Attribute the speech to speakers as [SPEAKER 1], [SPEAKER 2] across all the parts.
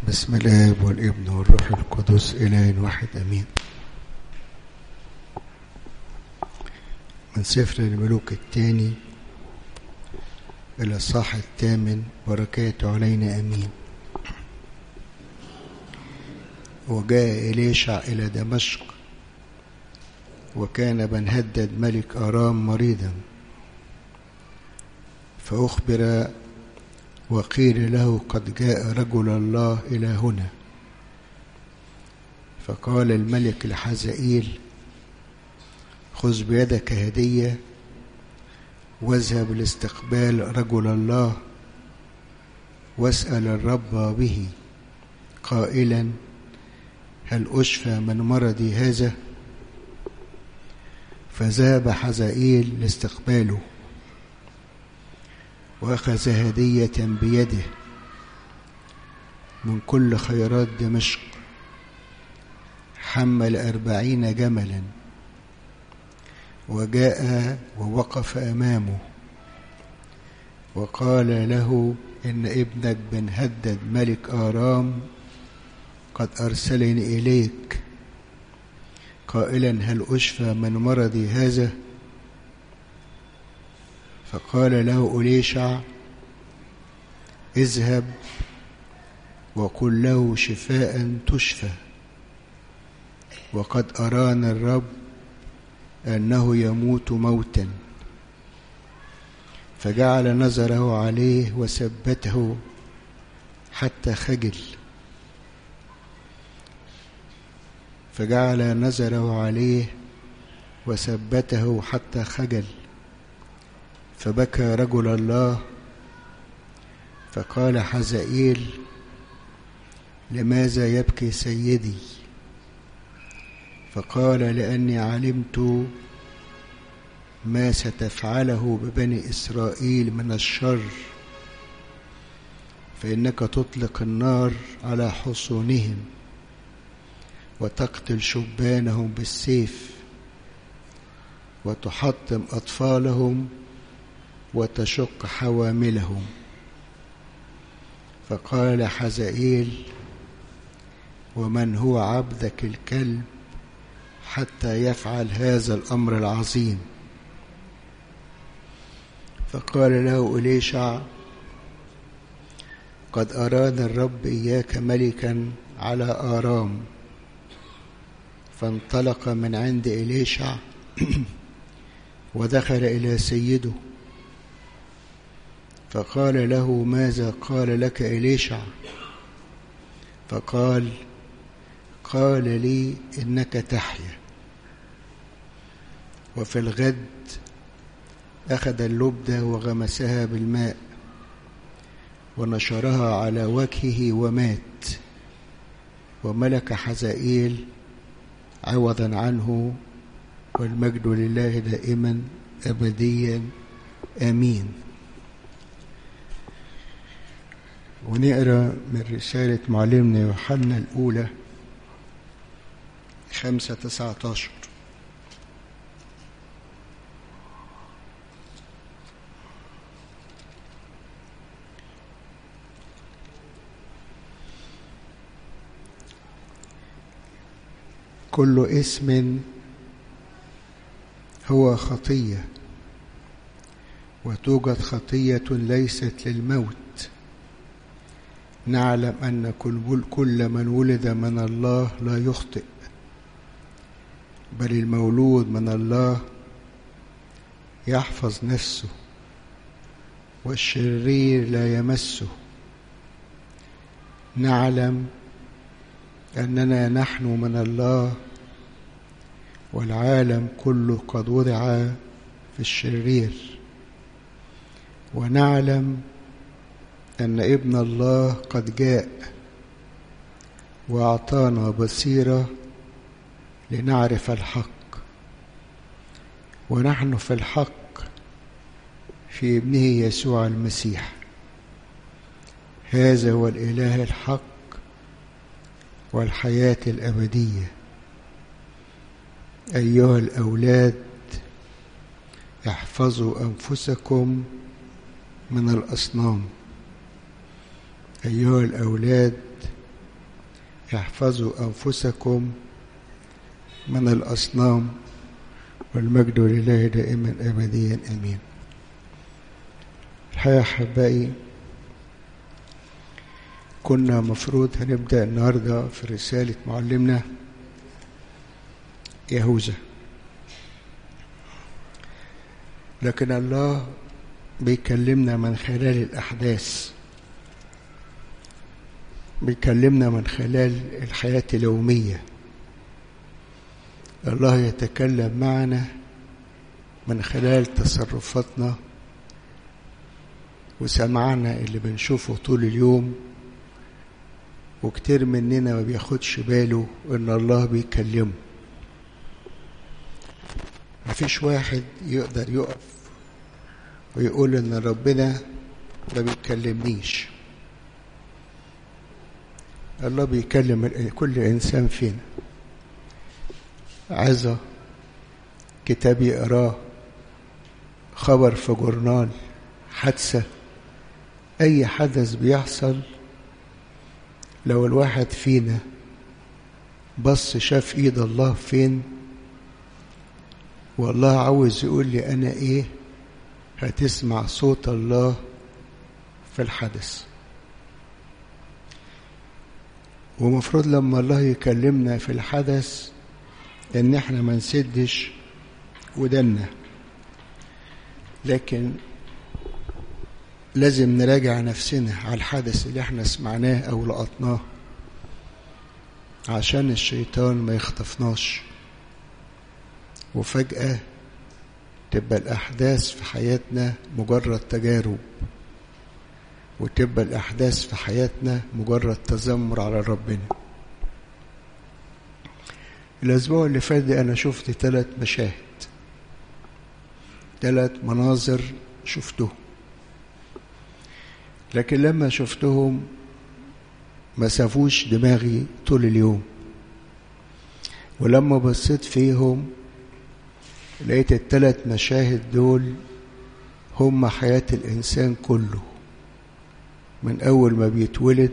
[SPEAKER 1] بسم الآب والابن والروح القدس إله واحد أمين من سفر الملوك الثاني إلى الصح الثامن بركاته علينا أمين وجاء إليشع إلى دمشق وكان بنهدد ملك أرام مريضا فأخبر وقيل له قد جاء رجل الله إلى هنا فقال الملك لحزائيل خذ بيدك هدية واذهب لاستقبال رجل الله واسأل الرب به قائلا هل أشفى من مرضي هذا فذهب حزائيل لاستقباله وأخذ هدية بيده من كل خيرات دمشق حمل أربعين جملا وجاء ووقف أمامه وقال له إن ابنك بن هدد ملك آرام قد أرسلني إليك قائلا هل أشفى من مرضي هذا فقال له أليشع اذهب وقل له شفاء تشفى وقد أرانا الرب أنه يموت موتا فجعل نظره عليه وثبته حتى خجل فجعل نظره عليه وثبته حتى خجل فبكى رجل الله فقال حزائيل لماذا يبكي سيدي فقال لاني علمت ما ستفعله ببني اسرائيل من الشر فانك تطلق النار على حصونهم وتقتل شبانهم بالسيف وتحطم اطفالهم وتشق حواملهم فقال حزائيل ومن هو عبدك الكلب حتى يفعل هذا الامر العظيم فقال له اليشع قد اراد الرب اياك ملكا على ارام فانطلق من عند اليشع ودخل الى سيده فقال له ماذا قال لك إليشع فقال قال لي إنك تحيا وفي الغد أخذ اللبدة وغمسها بالماء ونشرها على وجهه ومات وملك حزائيل عوضا عنه والمجد لله دائما أبديا آمين ونقرا من رسالة معلمنا يوحنا الأولى خمسة تسعة عشر كل اسم هو خطية وتوجد خطية ليست للموت نعلم أن كل من ولد من الله لا يخطئ بل المولود من الله يحفظ نفسه والشرير لا يمسه نعلم أننا نحن من الله والعالم كله قد وضع في الشرير ونعلم أن ابن الله قد جاء وأعطانا بصيرة لنعرف الحق ونحن في الحق في ابنه يسوع المسيح هذا هو الإله الحق والحياة الأبدية أيها الأولاد احفظوا أنفسكم من الأصنام أيها الأولاد احفظوا أنفسكم من الأصنام والمجد لله دائما أبديا أمين الحقيقة أحبائي كنا مفروض هنبدأ النهاردة في رسالة معلمنا يهوذا لكن الله بيكلمنا من خلال الأحداث بيكلمنا من خلال الحياة اليومية الله يتكلم معنا من خلال تصرفاتنا وسمعنا اللي بنشوفه طول اليوم وكتير مننا ما بياخدش باله ان الله بيكلمه مفيش واحد يقدر يقف ويقول ان ربنا ما بيكلمنيش الله بيكلم كل انسان فينا عظة كتاب يقراه خبر في جورنال حادثة أي حدث بيحصل لو الواحد فينا بص شاف ايد الله فين والله عاوز يقول لي انا ايه هتسمع صوت الله في الحدث ومفروض لما الله يكلمنا في الحدث ان احنا ما نسدش ودنا لكن لازم نراجع نفسنا على الحدث اللي احنا سمعناه او لقطناه عشان الشيطان ما يخطفناش وفجأة تبقى الأحداث في حياتنا مجرد تجارب وتبقى الأحداث في حياتنا مجرد تذمر على ربنا الأسبوع اللي فات ده أنا شفت ثلاث مشاهد ثلاث مناظر شفتهم لكن لما شفتهم ما سافوش دماغي طول اليوم ولما بصيت فيهم لقيت الثلاث مشاهد دول هم حياة الإنسان كله من أول ما بيتولد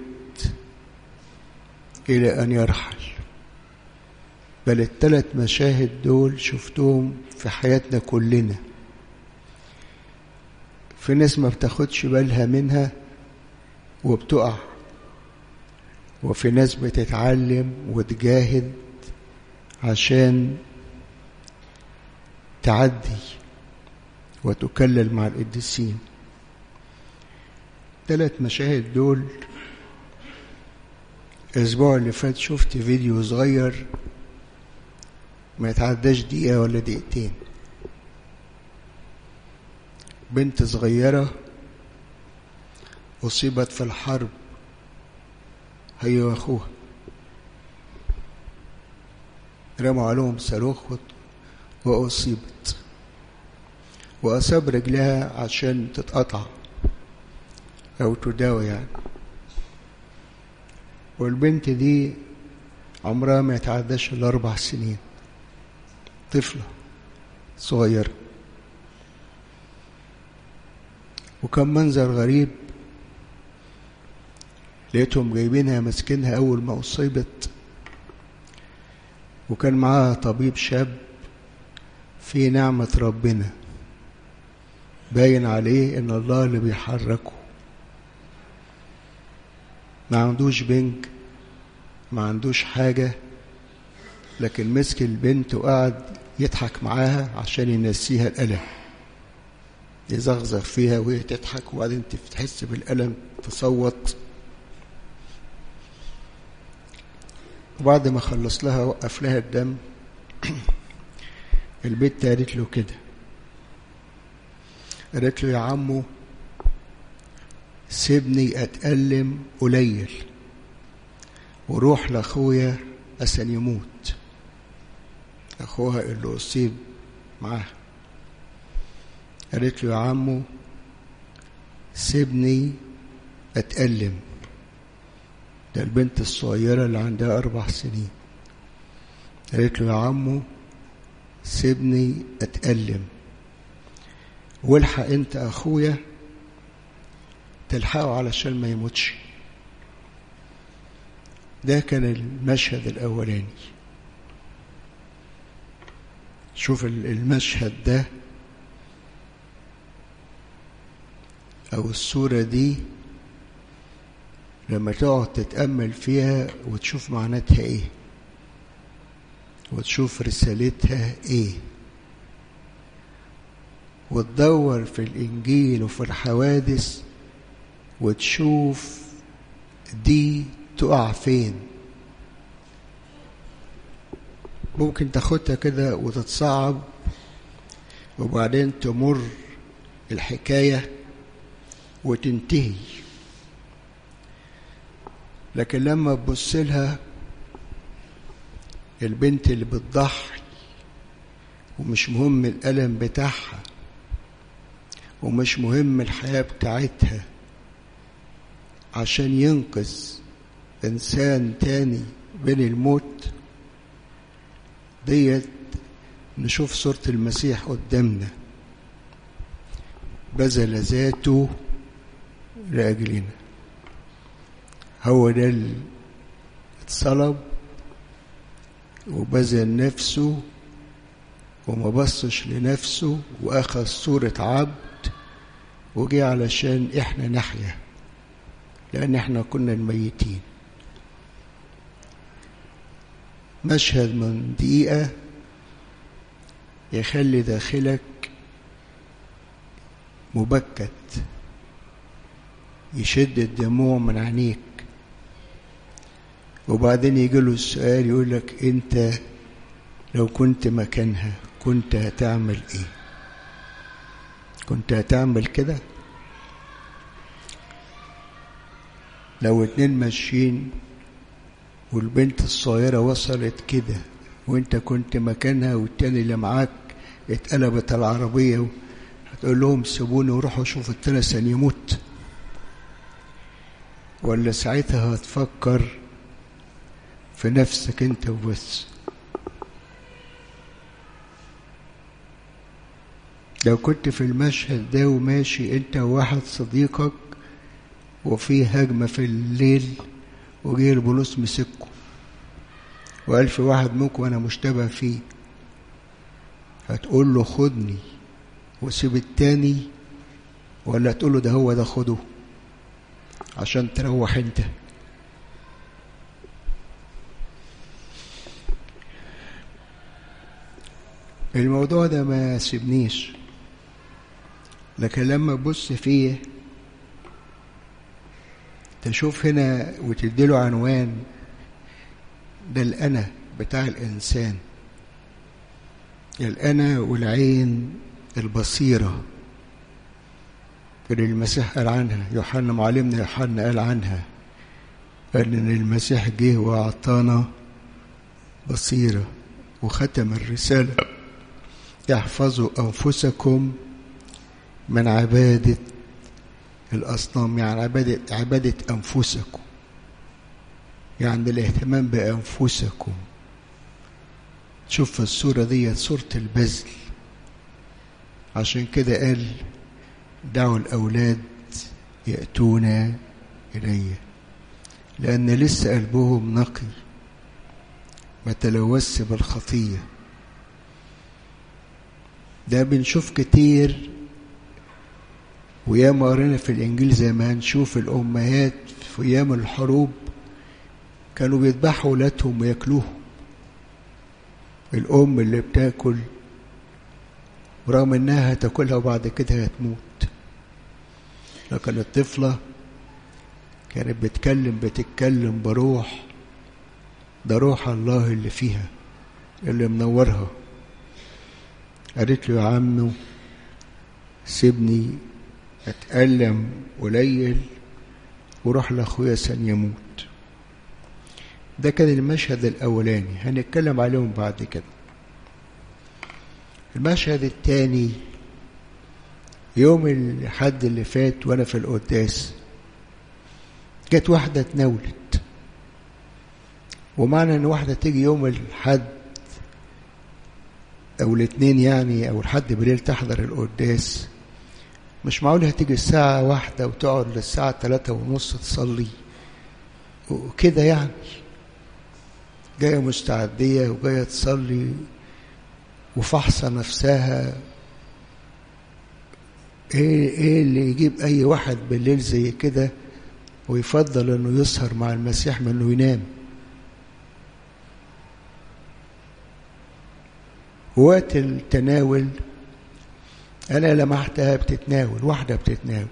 [SPEAKER 1] إلى أن يرحل بل الثلاث مشاهد دول شفتهم في حياتنا كلنا في ناس ما بتاخدش بالها منها وبتقع وفي ناس بتتعلم وتجاهد عشان تعدي وتكلل مع القديسين ثلاث مشاهد دول الاسبوع اللي فات شفت فيديو صغير ما يتعداش دقيقة ولا دقيقتين بنت صغيرة أصيبت في الحرب هي وأخوها رموا عليهم صاروخ وأصيبت وأصاب رجلها عشان تتقطع أو تداوى يعني والبنت دي عمرها ما يتعداش الأربع سنين طفلة صغيرة وكان منظر غريب لقيتهم جايبينها ماسكينها أول ما أصيبت وكان معاها طبيب شاب في نعمة ربنا باين عليه إن الله اللي بيحركه ما عندوش بنج ما عندوش حاجة لكن مسك البنت وقعد يضحك معاها عشان ينسيها الألم يزغزغ فيها وهي تضحك وبعدين تحس بالألم تصوت وبعد ما خلص لها وقف لها الدم البنت قالت له كده قالت له يا عمو سيبني أتألم قليل وروح لأخويا أسن يموت أخوها اللي أصيب معاه قالت له يا عمو سيبني أتألم ده البنت الصغيرة اللي عندها أربع سنين قالت له يا عمو سيبني أتألم والحق أنت أخويا تلحقه علشان ما يموتش ده كان المشهد الأولاني شوف المشهد ده أو الصورة دي لما تقعد تتأمل فيها وتشوف معناتها إيه وتشوف رسالتها إيه وتدور في الإنجيل وفي الحوادث وتشوف دي تقع فين ممكن تاخدها كده وتتصعب وبعدين تمر الحكاية وتنتهي لكن لما تبص لها البنت اللي بتضحي ومش مهم الألم بتاعها ومش مهم الحياة بتاعتها عشان ينقذ إنسان تاني بين الموت ديت نشوف صورة المسيح قدامنا بذل ذاته لأجلنا هو ده اللي اتصلب وبذل نفسه وما بصش لنفسه وأخذ صورة عبد وجه علشان إحنا نحيا لأن إحنا كنا الميتين مشهد من دقيقة يخلي داخلك مبكت يشد الدموع من عينيك وبعدين يجي له السؤال يقول لك انت لو كنت مكانها كنت هتعمل ايه كنت هتعمل كده لو اتنين ماشيين والبنت الصغيرة وصلت كده وانت كنت مكانها والتاني اللي معاك اتقلبت العربية هتقول لهم سيبوني وروحوا شوفوا التاني عشان يموت ولا ساعتها هتفكر في نفسك انت وبس لو كنت في المشهد ده وماشي انت وواحد صديقك وفي هجمة في الليل وجه البوليس مسكه وقال في واحد منكم انا مشتبه فيه هتقول له خدني وسيب التاني ولا تقول له ده هو ده خده عشان تروح انت الموضوع ده ما سيبنيش لكن لما تبص فيه تشوف هنا وتديله عنوان ده الأنا بتاع الإنسان الأنا والعين البصيرة اللي المسيح قال عنها يوحنا معلمنا يوحنا قال عنها قال إن المسيح جه وأعطانا بصيرة وختم الرسالة يحفظوا أنفسكم من عبادة الأصنام يعني عبادة, عبادة أنفسكم يعني الاهتمام بأنفسكم شوف في الصورة دي صورة البذل عشان كده قال دعوا الأولاد يأتون إلي لأن لسه قلبهم نقي ما تلوث بالخطية ده بنشوف كتير وياما قرينا في الإنجيل زمان نشوف الأمهات في أيام الحروب كانوا بيذبحوا ولادهم وياكلوهم الأم اللي بتاكل ورغم إنها هتاكلها وبعد كده هتموت لكن الطفلة كانت بتكلم بتتكلم بروح ده روح الله اللي فيها اللي منورها قالت له يا عمو سيبني اتألم قليل وروح لاخويا سن يموت ده كان المشهد الاولاني هنتكلم عليهم بعد كده المشهد الثاني يوم الحد اللي فات وانا في القداس جت واحده اتناولت ومعنى ان واحده تيجي يوم الحد او الاثنين يعني او الحد بالليل تحضر القداس مش معقول هتيجي الساعة واحدة وتقعد للساعة ثلاثة ونص تصلي وكده يعني جاية مستعدية وجاية تصلي وفحصة نفسها ايه ايه اللي يجيب اي واحد بالليل زي كده ويفضل انه يسهر مع المسيح من انه ينام وقت التناول انا لمحتها بتتناول واحده بتتناول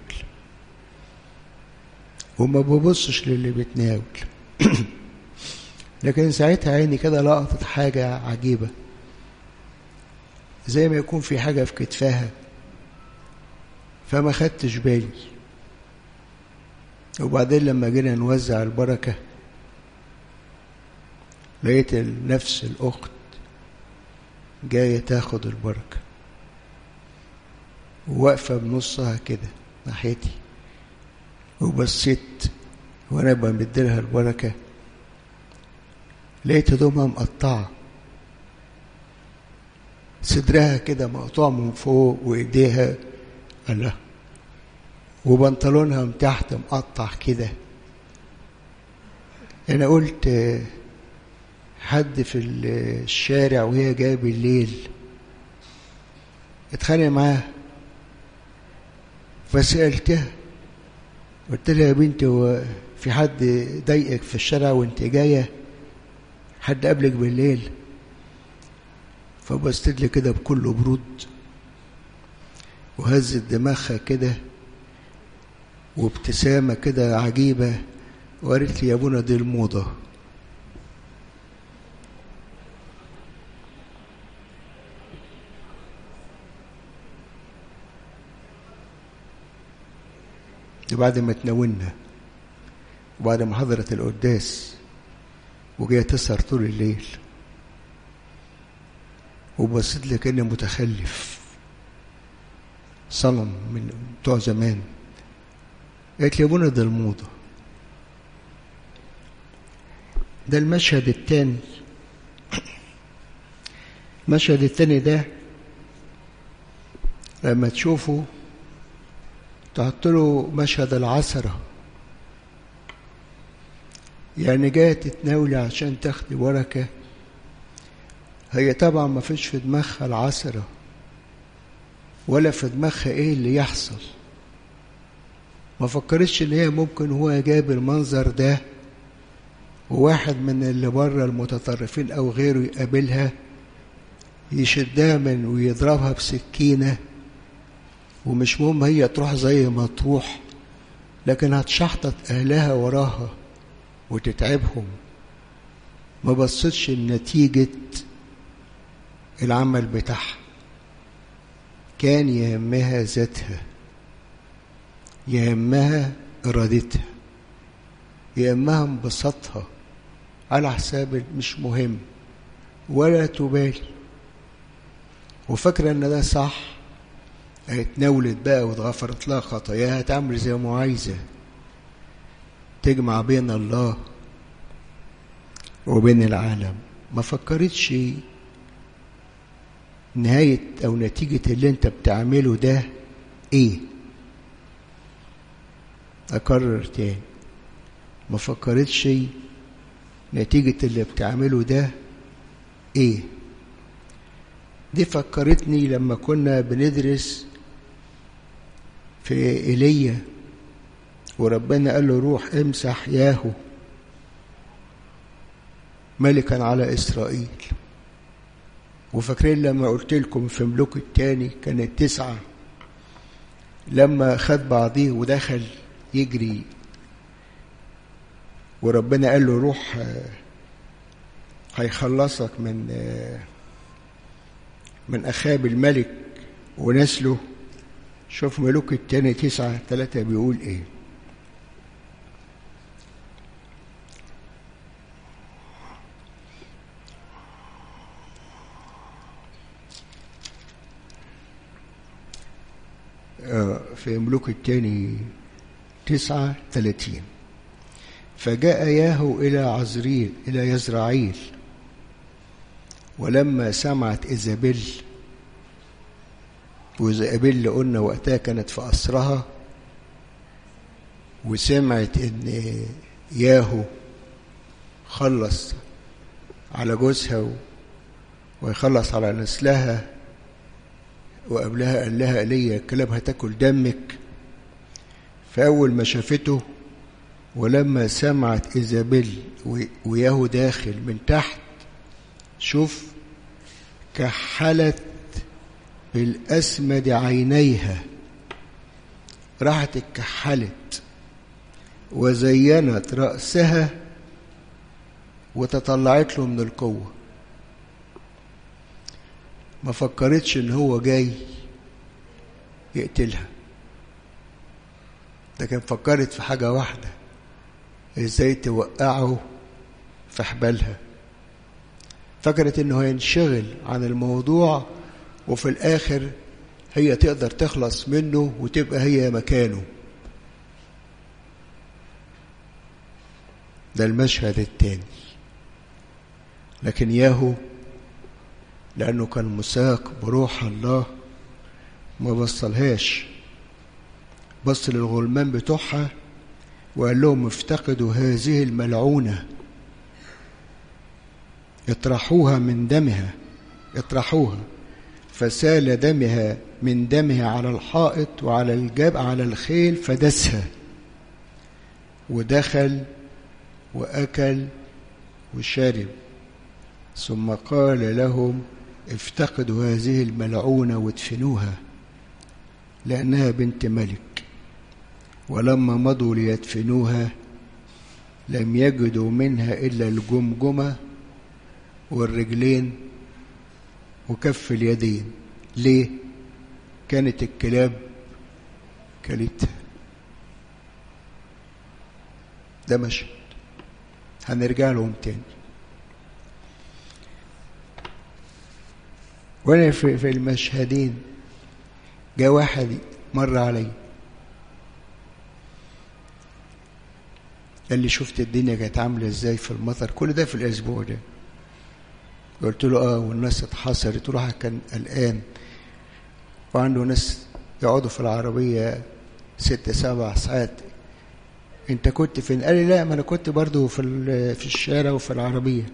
[SPEAKER 1] وما ببصش للي بتناول لكن ساعتها عيني كده لقطت حاجه عجيبه زي ما يكون في حاجه في كتفها فما خدتش بالي وبعدين لما جينا نوزع البركة لقيت نفس الأخت جاية تاخد البركة وواقفة بنصها كده ناحيتي وبصيت وأنا بمدلها البركة لقيت هدومها مقطعة صدرها كده مقطوع من فوق وإيديها الله وبنطلونها من تحت مقطع كده انا قلت حد في الشارع وهي جايه بالليل اتخانق معاها فسالتها قلت لها يا بنتي هو في حد ضايقك في الشارع وانت جايه حد قابلك بالليل فبصت لي كده بكل برود وهزت دماغها كده وابتسامة كده عجيبة وقالت لي يا ابونا دي الموضة دي بعد ما تناولنا وبعد ما حضرت القداس وجاية تسهر طول الليل وبصيت لي كأني متخلف صنم من بتوع زمان قالت لي ابونا ده الموضة ده المشهد التاني المشهد التاني ده لما تشوفه تحط له مشهد العثرة يعني جاية تتناولي عشان تاخدي بركة هي طبعا ما فيش في دماغها العثرة ولا في دماغها ايه اللي يحصل ما فكرتش ان هي ممكن هو جايب المنظر ده وواحد من اللي بره المتطرفين او غيره يقابلها يشدها من ويضربها بسكينة ومش مهم هي تروح زي ما تروح لكن هتشحطط أهلها وراها وتتعبهم ما بصتش لنتيجة العمل بتاعها كان يهمها ذاتها يهمها إرادتها يهمها انبساطها على حساب مش مهم ولا تبالي وفاكرة إن ده صح اتناولت بقى واتغفرت لها خطاياها تعمل زي ما عايزة تجمع بين الله وبين العالم ما فكرتش نهاية أو نتيجة اللي أنت بتعمله ده إيه أكرر تاني ما فكرتش نتيجة اللي بتعمله ده إيه دي فكرتني لما كنا بندرس في إيليا وربنا قال له روح امسح ياهو ملكا على إسرائيل وفاكرين لما قلت لكم في ملوك التاني كانت تسعة لما خد بعضيه ودخل يجري وربنا قال له روح هيخلصك من من أخاب الملك ونسله شوف ملوك التاني تسعة ثلاثة بيقول إيه في ملوك التاني تسعة ثلاثين فجاء ياهو إلى عزريل إلى يزرعيل ولما سمعت إيزابيل وإيزابيل اللي قلنا وقتها كانت في أسرها وسمعت إن ياهو خلص على جوزها و... ويخلص على نسلها وقبلها قال لها ايليا الكلاب هتاكل دمك فاول ما شافته ولما سمعت ايزابيل وياهو داخل من تحت شوف كحلت بالاسمد عينيها راحت اتكحلت وزينت راسها وتطلعت له من القوه ما فكرتش ان هو جاي يقتلها ده كان فكرت في حاجة واحدة ازاي توقعه في حبالها فكرت انه هينشغل عن الموضوع وفي الاخر هي تقدر تخلص منه وتبقى هي مكانه ده المشهد التاني لكن ياهو لأنه كان مساق بروح الله ما بصلهاش بص للغلمان بتوعها وقال لهم افتقدوا هذه الملعونة اطرحوها من دمها اطرحوها فسال دمها من دمها على الحائط وعلى الجب على الخيل فدسها ودخل وأكل وشرب ثم قال لهم افتقدوا هذه الملعونة وادفنوها لأنها بنت ملك ولما مضوا ليدفنوها لم يجدوا منها إلا الجمجمة والرجلين وكف اليدين ليه؟ كانت الكلاب كلتها ده مشهد هنرجع لهم تاني وانا في, في المشهدين جاء واحد مر علي قال لي شفت الدنيا كانت عامله ازاي في المطر كل ده في الاسبوع ده قلت له اه والناس اتحصرت وراح كان قلقان وعنده ناس يقعدوا في العربيه ست سبع ساعات انت كنت فين قال لي لا ما انا كنت برضو في في الشارع وفي العربيه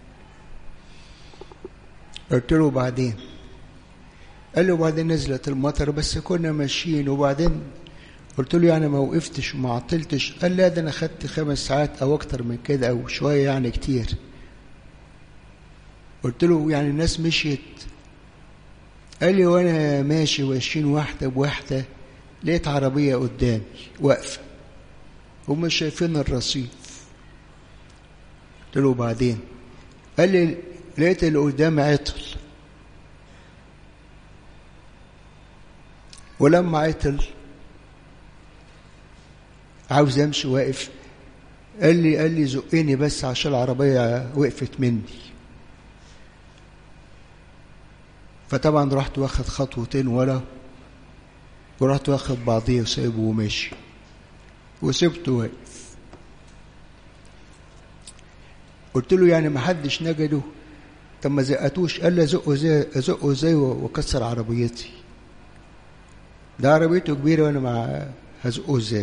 [SPEAKER 1] قلت له بعدين قال له وبعدين نزلت المطر بس كنا ماشيين وبعدين قلت له يعني ما وقفتش وما عطلتش قال لا ده انا خدت خمس ساعات او اكتر من كده او شويه يعني كتير قلت له يعني الناس مشيت قال لي وانا ماشي ماشيين واحده بواحده لقيت عربيه قدامي واقفه هم شايفين الرصيف قلت له بعدين قال لي لقيت اللي قدام عطل ولما عطل عاوز امشي واقف قال لي قال لي زقني بس عشان العربيه وقفت مني فطبعا رحت واخد خطوتين ورا ورحت واخد بعضيه وسايبه وماشي وسبته واقف قلت له يعني ما حدش نجده طب ما زقتوش قال لي ازقه زي ازقه زي وكسر عربيتي ده عربيته كبيره وانا مع هزقه ازاي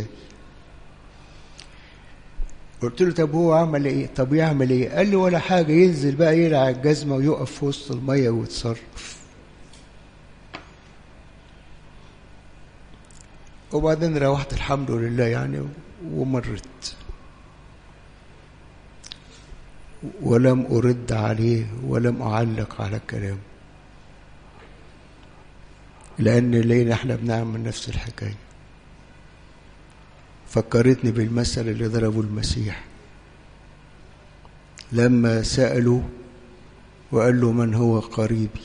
[SPEAKER 1] قلت له طب هو عمل ايه طب يعمل ايه قال لي ولا حاجه ينزل بقى يلعب الجزمه ويقف في وسط الميه ويتصرف وبعدين روحت الحمد لله يعني ومرت ولم أرد عليه ولم أعلق على الكلام لأن لينا احنا بنعمل نفس الحكاية فكرتني بالمثل اللي ضربه المسيح لما سألوا وقال له من هو قريبي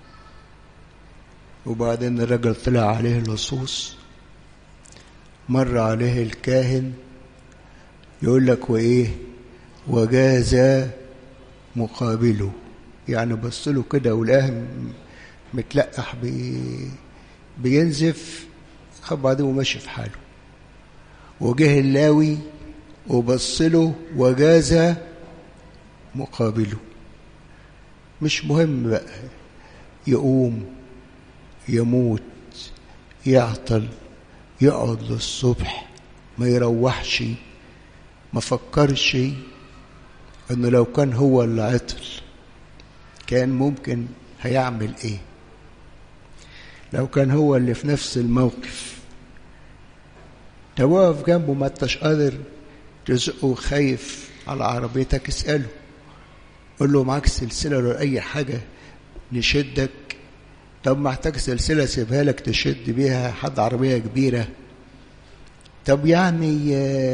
[SPEAKER 1] وبعدين الرجل طلع عليه لصوص مر عليه الكاهن يقول لك وايه وجاز مقابله يعني بص له كده ولقاه متلقح بي بينزف خد بعدين وماشي في حاله وجه اللاوي وبص له وجاز مقابله مش مهم بقى يقوم يموت يعطل يقعد للصبح ما يروحش ما فكرش انه لو كان هو اللي عطل كان ممكن هيعمل ايه لو كان هو اللي في نفس الموقف لو واقف جنبه ما انتش قادر تزقه خايف على عربيتك اسأله قول له معاك سلسلة ولا أي حاجة نشدك طب محتاج سلسلة سيبها لك تشد بيها حد عربية كبيرة طب يعني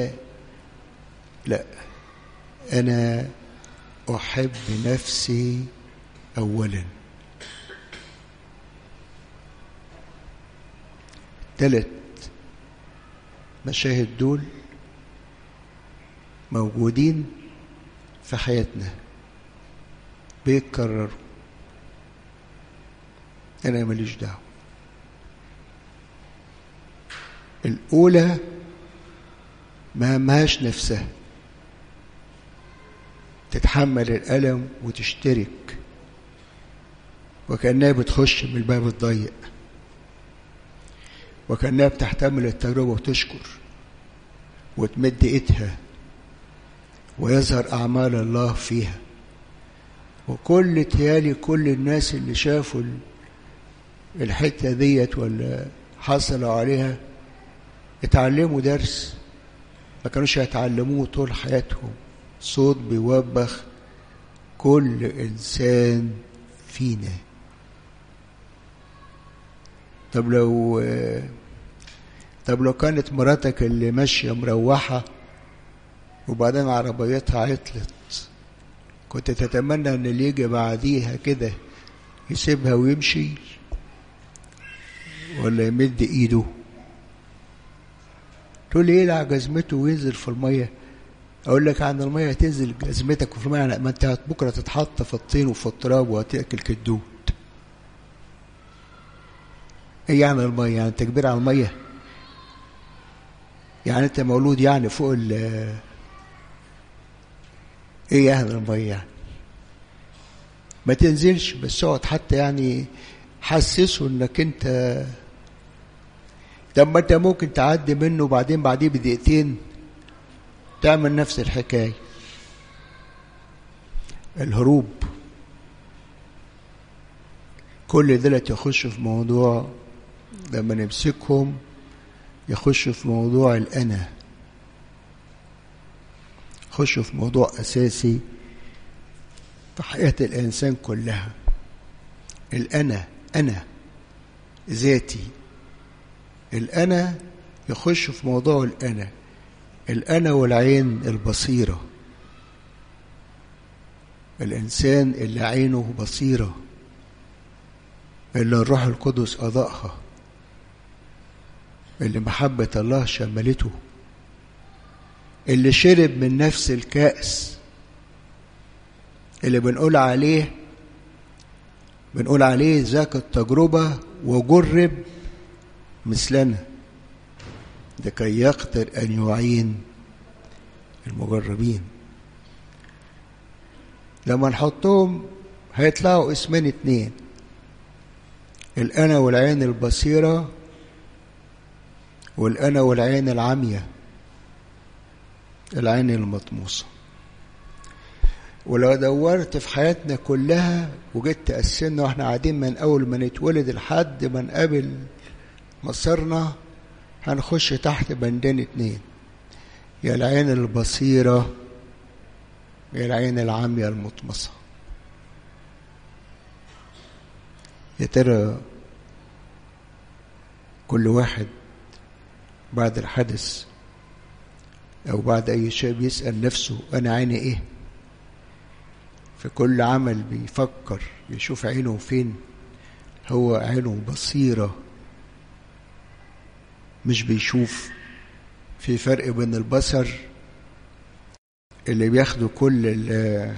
[SPEAKER 1] لا أنا أحب نفسي أولا ثلاث مشاهد دول موجودين في حياتنا بيتكرروا أنا ماليش دعوة الأولى ما ماش نفسها تتحمل الألم وتشترك وكأنها بتخش من الباب الضيق وكأنها بتحتمل التجربة وتشكر وتمد إيدها ويظهر أعمال الله فيها وكل تيالي كل الناس اللي شافوا الحتة ديت ولا حصلوا عليها اتعلموا درس ما كانوش هيتعلموه طول حياتهم صوت بيوبخ كل إنسان فينا طب لو طب لو كانت مراتك اللي ماشية مروحة وبعدين عربيتها عطلت كنت تتمنى ان اللي يجي بعديها كده يسيبها ويمشي ولا يمد ايده تقول لي يقلع جزمته وينزل في الميه اقول لك عن الميه تنزل جزمتك في الميه ما انت بكره تتحط في الطين وفي التراب وهتاكل كدود ايه يعني الميه يعني انت كبير على الميه يعني انت مولود يعني فوق ال ايه يعني الميه يعني ما تنزلش بس اقعد حتى يعني حسسه انك انت طب ما انت ممكن تعدي منه وبعدين بعديه بدقيقتين تعمل نفس الحكايه الهروب كل دلت يخش في موضوع لما نمسكهم يخش في موضوع الأنا يخش في موضوع أساسي في حياة الإنسان كلها الأنا أنا ذاتي الأنا يخش في موضوع الأنا الأنا والعين البصيرة الإنسان اللي عينه بصيرة اللي الروح القدس أضاءها اللي محبة الله شملته اللي شرب من نفس الكأس اللي بنقول عليه بنقول عليه ذاك التجربة وجرب مثلنا لكي يقدر أن يعين المجربين لما نحطهم هيطلعوا اسمين اتنين الأنا والعين البصيرة والأنا والعين العمية العين المطموسة ولو دورت في حياتنا كلها وجيت تقسمنا واحنا قاعدين من أول ما نتولد لحد ما نقابل مصيرنا هنخش تحت بندين اتنين يا العين البصيرة يا العين العامية المطمسة يا ترى كل واحد بعد الحدث أو بعد أي شيء بيسأل نفسه أنا عيني إيه في كل عمل بيفكر يشوف عينه فين هو عينه بصيرة مش بيشوف في فرق بين البصر اللي بياخده كل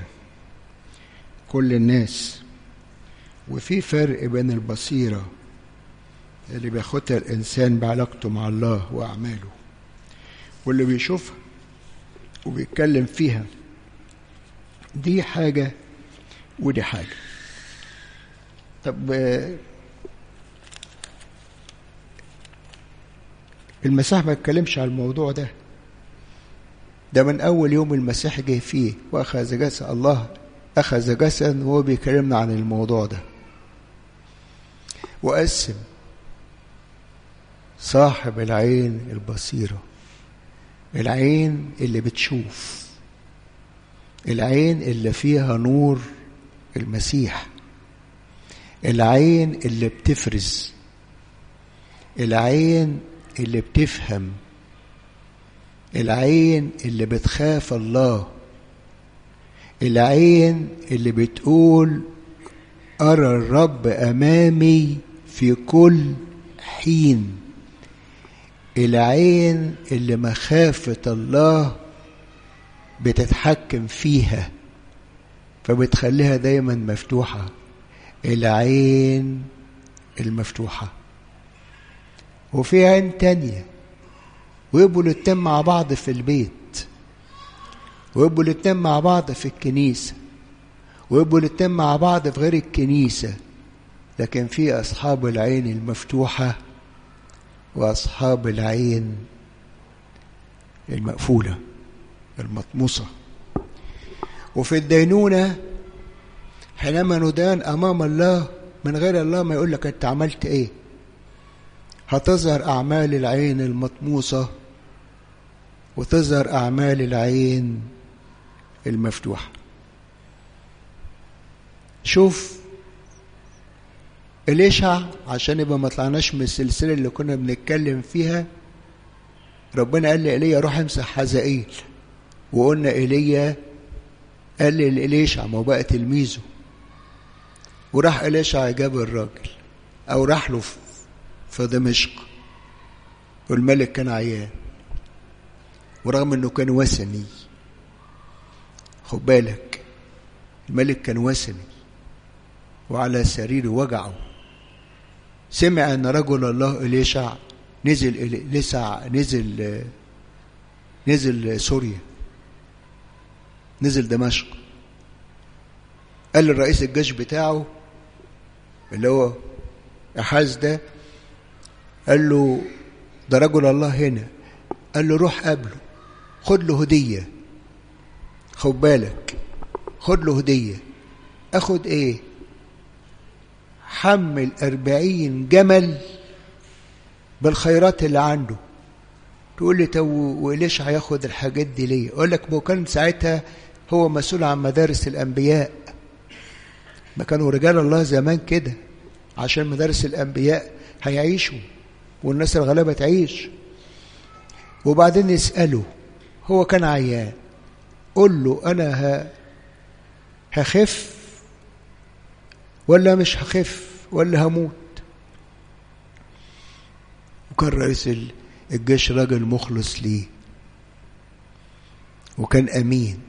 [SPEAKER 1] كل الناس وفي فرق بين البصيرة اللي بياخدها الإنسان بعلاقته مع الله وأعماله واللي بيشوفها وبيتكلم فيها دي حاجة ودي حاجة طب المسيح ما اتكلمش على الموضوع ده ده من أول يوم المسيح جه فيه وأخذ جسد الله أخذ جسد وهو بيكلمنا عن الموضوع ده وقسم صاحب العين البصيرة العين اللي بتشوف العين اللي فيها نور المسيح العين اللي بتفرز العين اللي بتفهم العين اللي بتخاف الله العين اللي بتقول أرى الرب أمامي في كل حين العين اللي مخافة الله بتتحكم فيها فبتخليها دايما مفتوحة العين المفتوحة وفي عين تانية ويبقوا الاتنين مع بعض في البيت ويبقوا الاتنين مع بعض في الكنيسة ويبقوا الاتنين مع بعض في غير الكنيسة لكن في أصحاب العين المفتوحة وأصحاب العين المقفولة المطموسة وفي الدينونة حينما ندان أمام الله من غير الله ما يقول لك أنت عملت إيه هتظهر أعمال العين المطموسة وتظهر أعمال العين المفتوحة شوف إليشع عشان يبقى ما طلعناش من السلسلة اللي كنا بنتكلم فيها ربنا قال لإيليا روح امسح حزائيل وقلنا إيليا قال لي لإليشع ما هو بقى تلميذه وراح إليشع جاب الراجل أو راح له في دمشق والملك كان عيان ورغم انه كان وثني خد بالك الملك كان وثني وعلى سريره وجعه سمع ان رجل الله اليشع نزل لسع نزل نزل سوريا نزل دمشق قال للرئيس الجيش بتاعه اللي هو احاز ده قال له ده رجل الله هنا قال له روح قابله خد له هدية خد بالك خد له هدية اخد ايه حمل أربعين جمل بالخيرات اللي عنده تقول لي طب وليش هياخد الحاجات دي ليه اقول لك ما كان ساعتها هو مسؤول عن مدارس الانبياء ما كانوا رجال الله زمان كده عشان مدارس الانبياء هيعيشوا والناس الغلابه تعيش وبعدين يساله هو كان عيان قول له انا ه... هخف ولا مش هخف ولا هموت وكان رئيس الجيش راجل مخلص ليه وكان امين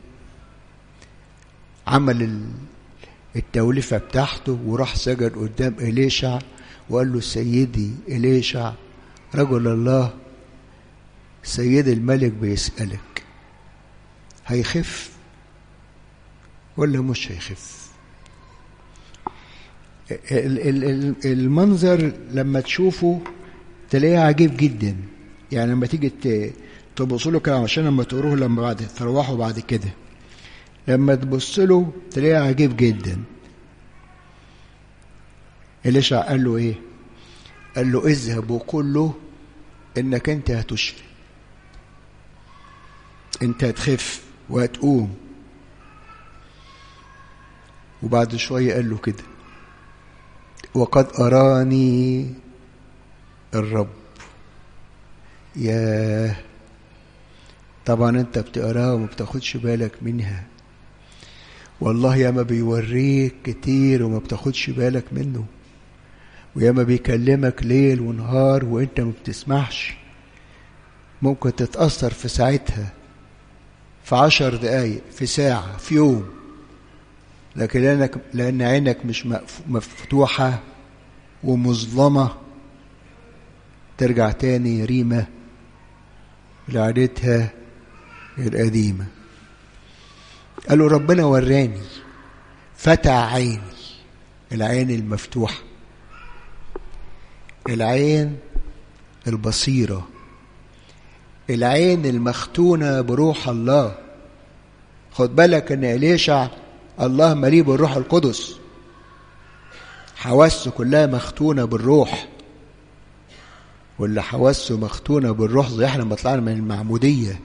[SPEAKER 1] عمل التوليفه بتاعته وراح سجد قدام اليشع وقال له سيدي اليشع رجل الله سيد الملك بيسالك هيخف ولا مش هيخف المنظر لما تشوفه تلاقيه عجيب جدا يعني لما تيجي تبص له كده عشان لما تقروه لما بعد تروحوا بعد كده لما تبص له تلاقيه عجيب جدا إليشع قال له ايه قال له اذهب وقل له انك انت هتشفي انت هتخف وهتقوم وبعد شوية قال له كده وقد أراني الرب ياه طبعا انت بتقراها وما بتاخدش بالك منها والله ياما بيوريك كتير وما بتاخدش بالك منه وياما بيكلمك ليل ونهار وانت ما بتسمعش ممكن تتأثر في ساعتها في عشر دقايق في ساعة في يوم لكن لأنك لأن عينك مش مفتوحة ومظلمة ترجع تاني ريمة لعادتها القديمة قالوا ربنا وراني فتح عيني العين المفتوحة العين البصيرة العين المختونة بروح الله خد بالك ان إليشع الله مليء بالروح القدس حواسه كلها مختونة بالروح واللي حواسه مختونة بالروح زي احنا لما طلعنا من المعمودية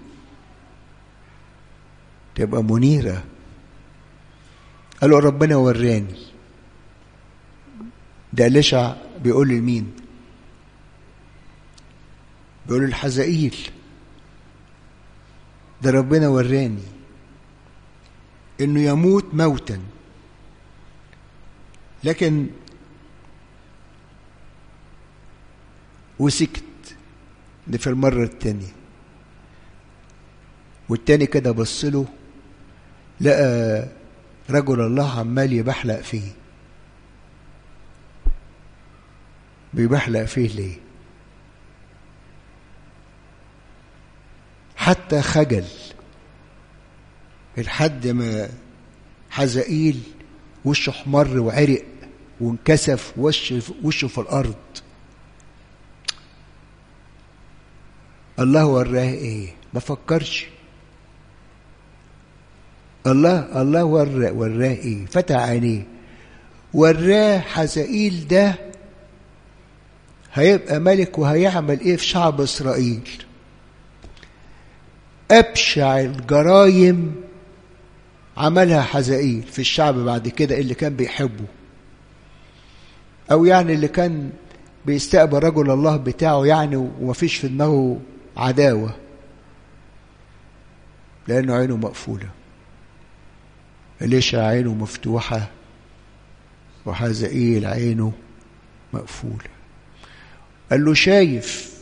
[SPEAKER 1] تبقى منيرة قالوا ربنا وراني ده لشع بيقول لمين بيقول الحزائيل ده ربنا وراني انه يموت موتا لكن وسكت ده في المرة التانية والتاني كده بص له لقى رجل الله عمال يبحلق فيه بيبحلق فيه ليه حتى خجل لحد ما حزائيل وشه احمر وعرق وانكسف وشه وشه في الارض الله وراه ايه ما فكرش الله الله وراه وراه ايه فتح عينيه وراه حزائيل ده هيبقى ملك وهيعمل ايه في شعب اسرائيل ابشع الجرايم عملها حزائيل في الشعب بعد كده اللي كان بيحبه او يعني اللي كان بيستقبل رجل الله بتاعه يعني ومفيش في دماغه عداوه لانه عينه مقفوله ليش عينه مفتوحه وحزائيل عينه مقفوله قال له شايف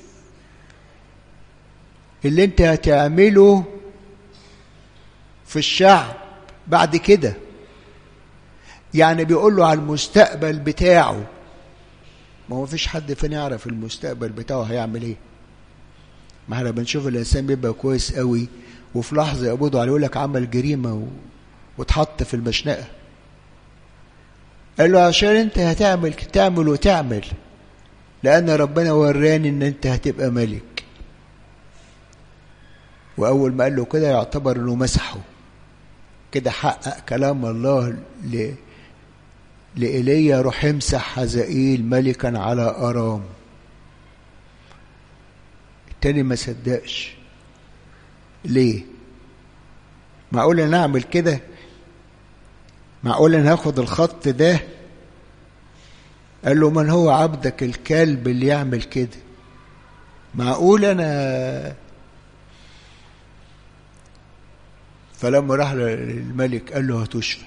[SPEAKER 1] اللي انت هتعمله في الشعب بعد كده يعني بيقول له على المستقبل بتاعه ما هو فيش حد فينا يعرف المستقبل بتاعه هيعمل ايه ما احنا بنشوف الانسان بيبقى كويس قوي وفي لحظه يقبضوا عليه يقول لك عمل جريمه و... واتحط في المشنقه قال له عشان انت هتعمل تعمل وتعمل لان ربنا وراني ان انت هتبقى ملك واول ما قال له كده يعتبر انه مسحه كده حقق كلام الله ل... لإيليا روح امسح حزائيل ملكا على أرام التاني ما صدقش ليه معقول انا اعمل كده معقول انا هاخد الخط ده قال له من هو عبدك الكلب اللي يعمل كده معقول انا فلما راح للملك قال له هتشفى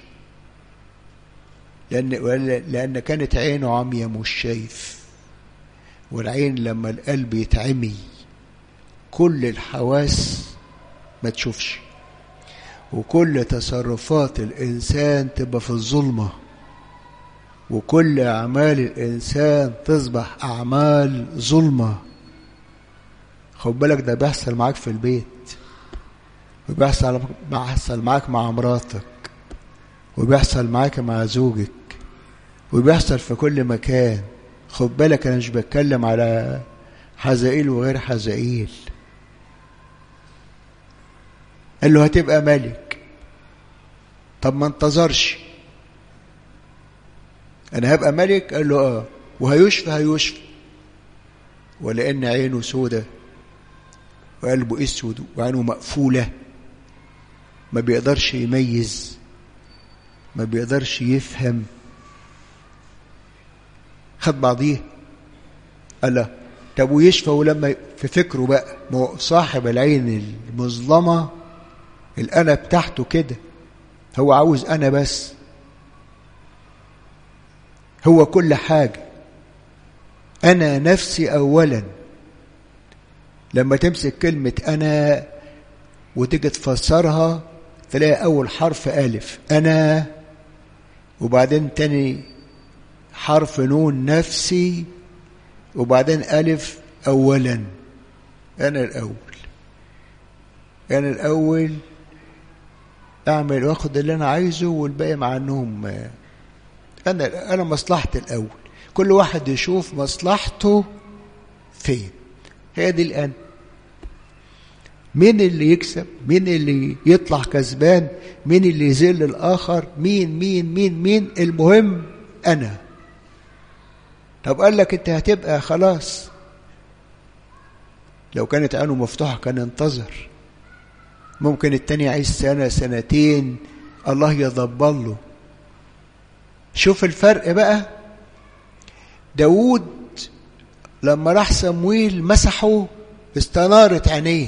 [SPEAKER 1] لأن لأن كانت عينه عمية مش شايف والعين لما القلب يتعمي كل الحواس ما تشوفش وكل تصرفات الإنسان تبقى في الظلمة وكل أعمال الإنسان تصبح أعمال ظلمة خد بالك ده بيحصل معاك في البيت وبيحصل بيحصل معاك مع مراتك وبيحصل معاك مع زوجك وبيحصل في كل مكان خد بالك انا مش بتكلم على حزائيل وغير حزائيل قال له هتبقى ملك طب ما انتظرش انا هبقى ملك قال له اه وهيشفى هيشفى ولان عينه سودة وقلبه اسود وعينه مقفوله ما بيقدرش يميز ما بيقدرش يفهم خد بعضيه قال له طب ويشفى ولما في فكره بقى ما هو صاحب العين المظلمه الانا بتاعته كده هو عاوز انا بس هو كل حاجه انا نفسي اولا لما تمسك كلمه انا وتيجي تفسرها تلاقي أول حرف ألف أنا وبعدين تاني حرف نون نفسي وبعدين ألف أولا أنا الأول أنا الأول أعمل وآخد اللي أنا عايزه والباقي مع إنهم أنا أنا مصلحتي الأول كل واحد يشوف مصلحته فين هي دي الآن مين اللي يكسب مين اللي يطلع كسبان مين اللي يذل الآخر مين مين مين مين المهم أنا طب قال لك أنت هتبقى خلاص لو كانت عينه مفتوحة كان انتظر ممكن التاني يعيش سنة سنتين الله يضبر له شوف الفرق بقى داود لما راح سمويل مسحه استنارت عينيه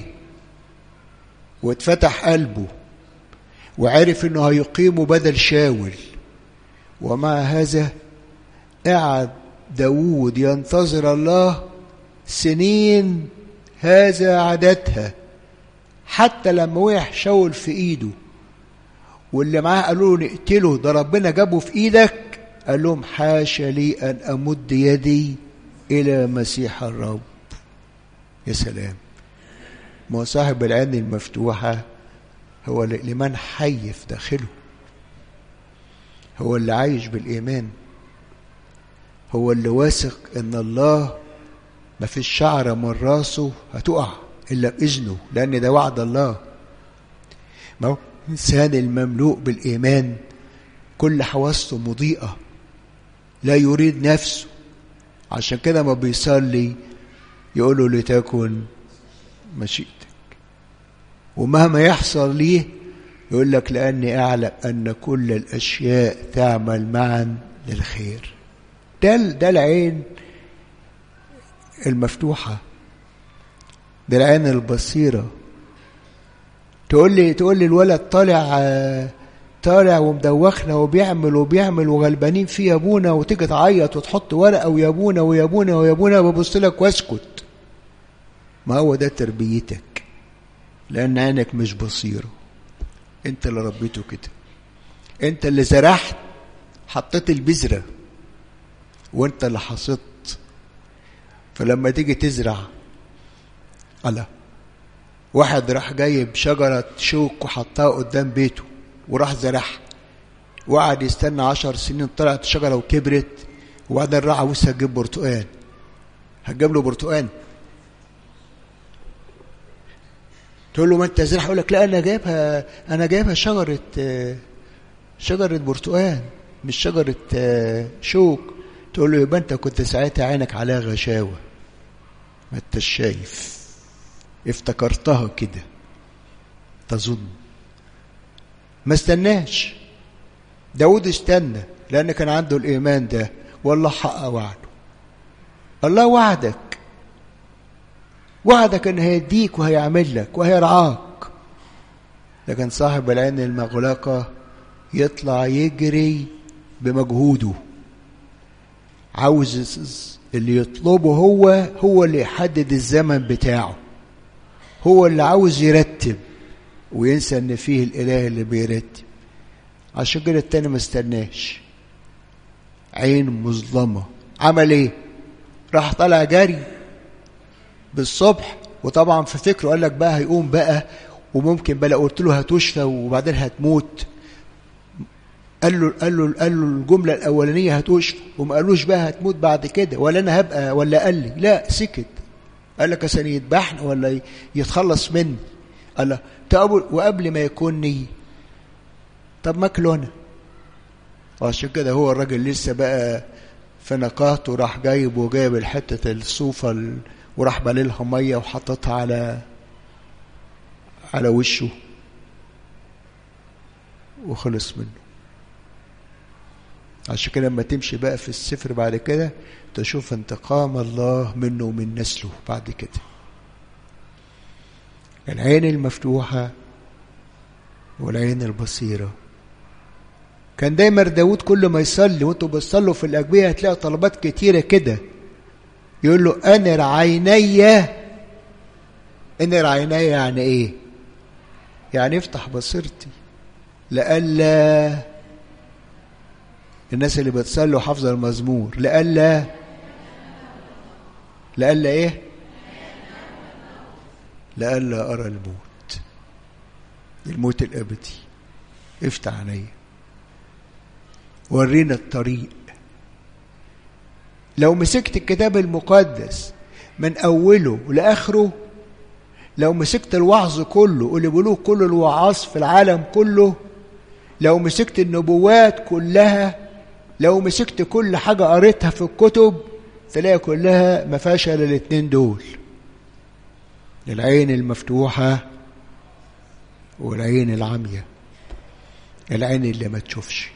[SPEAKER 1] واتفتح قلبه وعرف انه هيقيمه بدل شاول ومع هذا قعد داود ينتظر الله سنين هذا عادتها حتى لما وقع شاول في ايده واللي معاه قالوا له نقتله ده ربنا جابه في ايدك قال لهم حاشا لي ان امد يدي الى مسيح الرب يا سلام ما هو صاحب العين المفتوحة هو لمن حي في داخله هو اللي عايش بالإيمان هو اللي واثق إن الله ما فيش شعرة من راسه هتقع إلا بإذنه لأن ده وعد الله ما هو الإنسان المملوء بالإيمان كل حواسته مضيئة لا يريد نفسه عشان كده ما بيصلي يقول له لتكن مشيئتك ومهما يحصل ليه يقول لك لأني أعلم أن كل الأشياء تعمل معا للخير ده ده العين المفتوحة ده العين البصيرة تقول لي تقول لي الولد طالع طالع ومدوخنا وبيعمل وبيعمل وغلبانين فيه يا ابونا وتيجي تعيط وتحط ورقه ويا ابونا ويا ابونا ويا ابونا ببص لك واسكت ما هو ده تربيتك لان عينك مش بصيره انت اللي ربيته كده انت اللي زرعت حطيت البذره وانت اللي حصدت فلما تيجي تزرع الله واحد راح جايب شجرة شوك وحطها قدام بيته وراح زرعها وقعد يستنى عشر سنين طلعت الشجرة وكبرت وبعدين راح عاوزها تجيب برتقان هتجيب له برتقان تقول له ما انت زرع يقول لك لا انا جايبها انا جايبها شجره شجره برتقان مش شجره شوك تقول له يبقى انت كنت ساعتها عينك عليها غشاوه ما انت شايف افتكرتها كده تظن ما استناش داود استنى لأن كان عنده الإيمان ده والله حقق وعده الله وعدك وعدك ان هيديك وهيعمل لك وهيرعاك لكن صاحب العين المغلقة يطلع يجري بمجهوده عاوز اللي يطلبه هو هو اللي يحدد الزمن بتاعه هو اللي عاوز يرتب وينسى ان فيه الاله اللي بيرتب عشان كده التاني ما استناش عين مظلمه عمل ايه راح طالع جري بالصبح وطبعا في فكره قال لك بقى هيقوم بقى وممكن بقى قلت له هتشفى وبعدين هتموت قال له قال له قال له الجمله الاولانيه هتشفى وما قالوش بقى هتموت بعد كده ولا انا هبقى ولا قال لي لا سكت قال لك عشان يذبحني ولا يتخلص مني قال له طب وقبل ما يكونني طب ماكله انا وعشان كده هو الراجل لسه بقى في نقاهته راح جايب وجايب الحته الصوفه ال... وراح بليلها ميه وحطتها على على وشه وخلص منه عشان كده لما تمشي بقى في السفر بعد كده تشوف انتقام الله منه ومن نسله بعد كده العين المفتوحة والعين البصيرة كان دايما داود كل ما يصلي وانتوا بتصلوا في الأجبية هتلاقي طلبات كتيرة كده يقول له أنر عيني أنر عيني يعني إيه؟ يعني افتح بصيرتي لألا الناس اللي بتصلي وحافظة المزمور لألا لألا إيه؟ لألا أرى الموت الموت الأبدي افتح عينيا ورينا الطريق لو مسكت الكتاب المقدس من أوله لآخره لو مسكت الوعظ كله واللي بيقولوه كل الوعاظ في العالم كله لو مسكت النبوات كلها لو مسكت كل حاجة قريتها في الكتب تلاقي كلها ما فيهاش الا الاتنين دول العين المفتوحة والعين العمية العين اللي ما تشوفش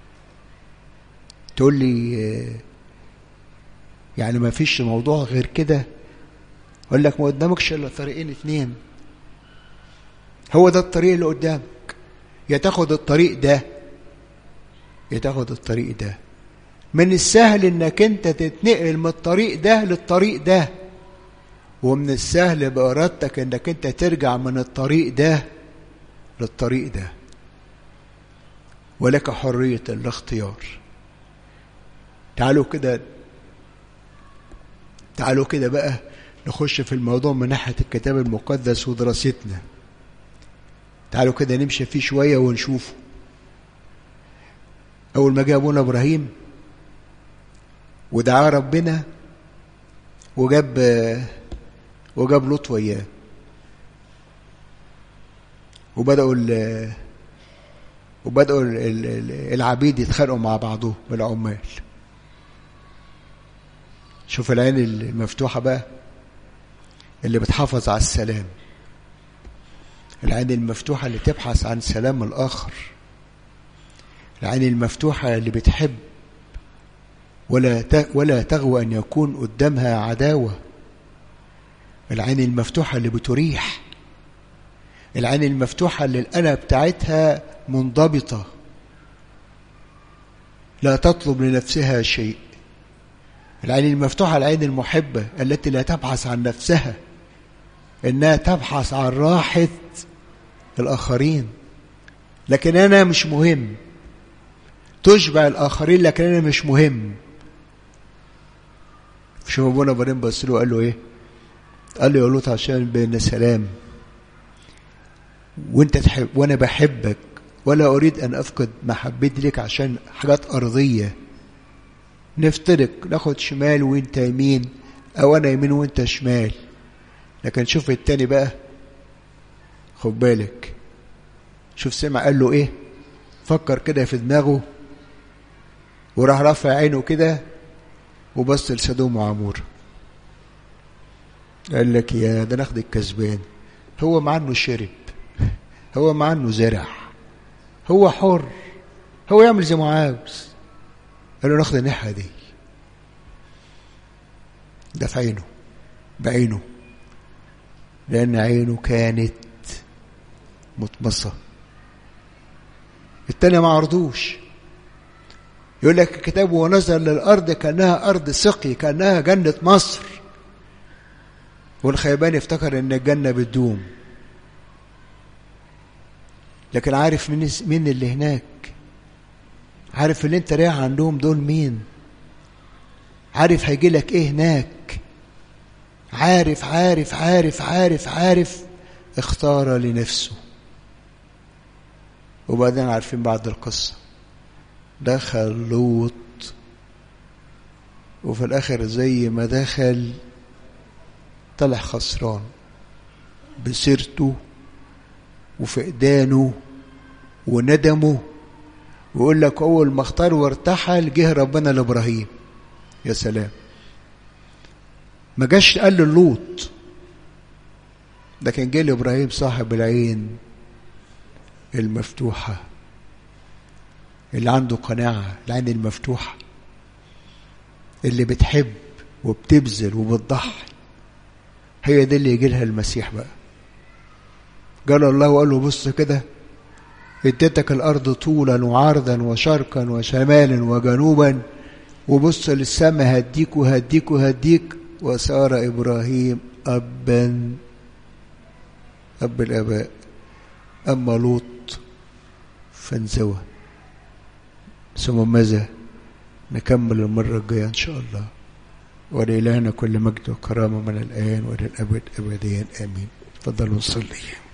[SPEAKER 1] تقول لي يعني ما فيش موضوع غير كده اقول لك ما قدامكش الا طريقين اتنين هو ده الطريق اللي قدامك يا تاخد الطريق ده يا تاخد الطريق ده من السهل انك انت تتنقل من الطريق ده للطريق ده ومن السهل بارادتك انك انت ترجع من الطريق ده للطريق ده ولك حرية الاختيار تعالوا كده تعالوا كده بقى نخش في الموضوع من ناحية الكتاب المقدس ودراستنا تعالوا كده نمشي فيه شوية ونشوفه أول ما جاء أبونا إبراهيم ودعا ربنا وجاب وجاب لوط وياه وبدأوا ال وبدأوا العبيد يتخانقوا مع بعضهم العمال شوف العين المفتوحة بقى اللي بتحافظ على السلام العين المفتوحة اللي تبحث عن سلام الآخر العين المفتوحة اللي بتحب ولا ولا تغوى أن يكون قدامها عداوة العين المفتوحة اللي بتريح العين المفتوحة اللي الأنا بتاعتها منضبطة لا تطلب لنفسها شيء العين المفتوحة العين المحبة التي لا تبحث عن نفسها إنها تبحث عن راحة الآخرين لكن أنا مش مهم تشبع الآخرين لكن أنا مش مهم شوف أبونا إبراهيم بص له قال له إيه؟ قال له يا لوط عشان بيننا سلام وأنت تحب وأنا بحبك ولا أريد أن أفقد محبتي لك عشان حاجات أرضية نفترق ناخد شمال وانت يمين او انا يمين وانت شمال لكن شوف التاني بقى خد بالك شوف سمع قال له ايه فكر كده في دماغه وراح رافع عينه كده وبص لسدوم وعمور قال لك يا ده ناخد الكسبان هو مع انه شرب هو مع انه زرع هو حر هو يعمل زي ما عاوز قال له ناخد الناحية دي ده في عينه بعينه لأن عينه كانت مطمسة التانية ما عرضوش يقول لك الكتاب ونزل للأرض كأنها أرض سقي كأنها جنة مصر والخيبان افتكر ان الجنة بتدوم لكن عارف مين مين اللي هناك عارف اللي انت رايح عندهم دول مين عارف هيجي لك ايه هناك عارف عارف عارف عارف عارف اختار لنفسه وبعدين عارفين بعد القصة دخل لوط وفي الآخر زي ما دخل طلع خسران بسيرته وفقدانه وندمه ويقول لك أول ما اختار وارتحل جه ربنا لإبراهيم يا سلام ما جاش قال للوط لكن جه لإبراهيم صاحب العين المفتوحة اللي عنده قناعة العين المفتوحة اللي بتحب وبتبذل وبتضحي هي دي اللي يجي لها المسيح بقى قال الله وقال له بص كده اديتك الارض طولا وعرضا وشرقا وشمالا وجنوبا وبص للسماء هديك وهديك وهديك وصار ابراهيم ابا اب الاباء اما لوط فانزوى ثم ماذا نكمل المره الجايه ان شاء الله ولإلهنا كل مجد وكرامه من الان والى الابد ابديا امين تفضلوا نصلي